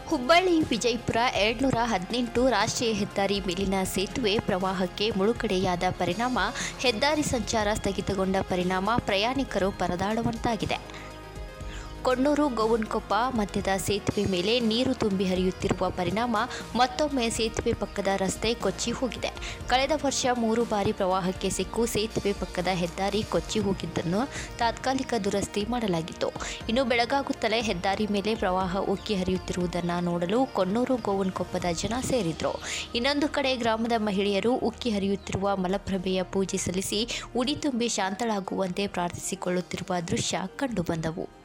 ಹುಬ್ಬಳ್ಳಿ ವಿಜಯಪುರ ಎರಡ್ನೂರ ಹದಿನೆಂಟು ರಾಷ್ಟ್ರೀಯ ಹೆದ್ದಾರಿ ಮೇಲಿನ ಸೇತುವೆ ಪ್ರವಾಹಕ್ಕೆ ಮುಳುಗಡೆಯಾದ ಪರಿಣಾಮ ಹೆದ್ದಾರಿ ಸಂಚಾರ ಸ್ಥಗಿತಗೊಂಡ ಪರಿಣಾಮ ಪ್ರಯಾಣಿಕರು ಪರದಾಡುವಂತಾಗಿದೆ ಕೊಣ್ಣೂರು ಗೋವನ್ಕೊಪ್ಪ ಮಧ್ಯದ ಸೇತುವೆ ಮೇಲೆ ನೀರು ತುಂಬಿ ಹರಿಯುತ್ತಿರುವ ಪರಿಣಾಮ ಮತ್ತೊಮ್ಮೆ ಸೇತುವೆ ಪಕ್ಕದ ರಸ್ತೆ ಕೊಚ್ಚಿ ಹೋಗಿದೆ ಕಳೆದ ವರ್ಷ ಮೂರು ಬಾರಿ ಪ್ರವಾಹಕ್ಕೆ ಸಿಕ್ಕು ಸೇತುವೆ ಪಕ್ಕದ ಹೆದ್ದಾರಿ ಕೊಚ್ಚಿ ಹೋಗಿದ್ದನ್ನು ತಾತ್ಕಾಲಿಕ ದುರಸ್ತಿ ಮಾಡಲಾಗಿತ್ತು ಇನ್ನು ಬೆಳಗಾಗುತ್ತಲೇ ಹೆದ್ದಾರಿ ಮೇಲೆ ಪ್ರವಾಹ ಉಕ್ಕಿ ಹರಿಯುತ್ತಿರುವುದನ್ನು ನೋಡಲು ಕೊಣ್ಣೂರು ಗೋವನ್ಕೊಪ್ಪದ ಜನ ಸೇರಿದ್ರು ಇನ್ನೊಂದು ಕಡೆ ಗ್ರಾಮದ ಮಹಿಳೆಯರು ಉಕ್ಕಿ ಹರಿಯುತ್ತಿರುವ ಮಲಪ್ರಭೆಯ ಪೂಜೆ ಸಲ್ಲಿಸಿ ಉಡಿ ತುಂಬಿ ಶಾಂತಳಾಗುವಂತೆ ಪ್ರಾರ್ಥಿಸಿಕೊಳ್ಳುತ್ತಿರುವ ದೃಶ್ಯ ಕಂಡುಬಂದವು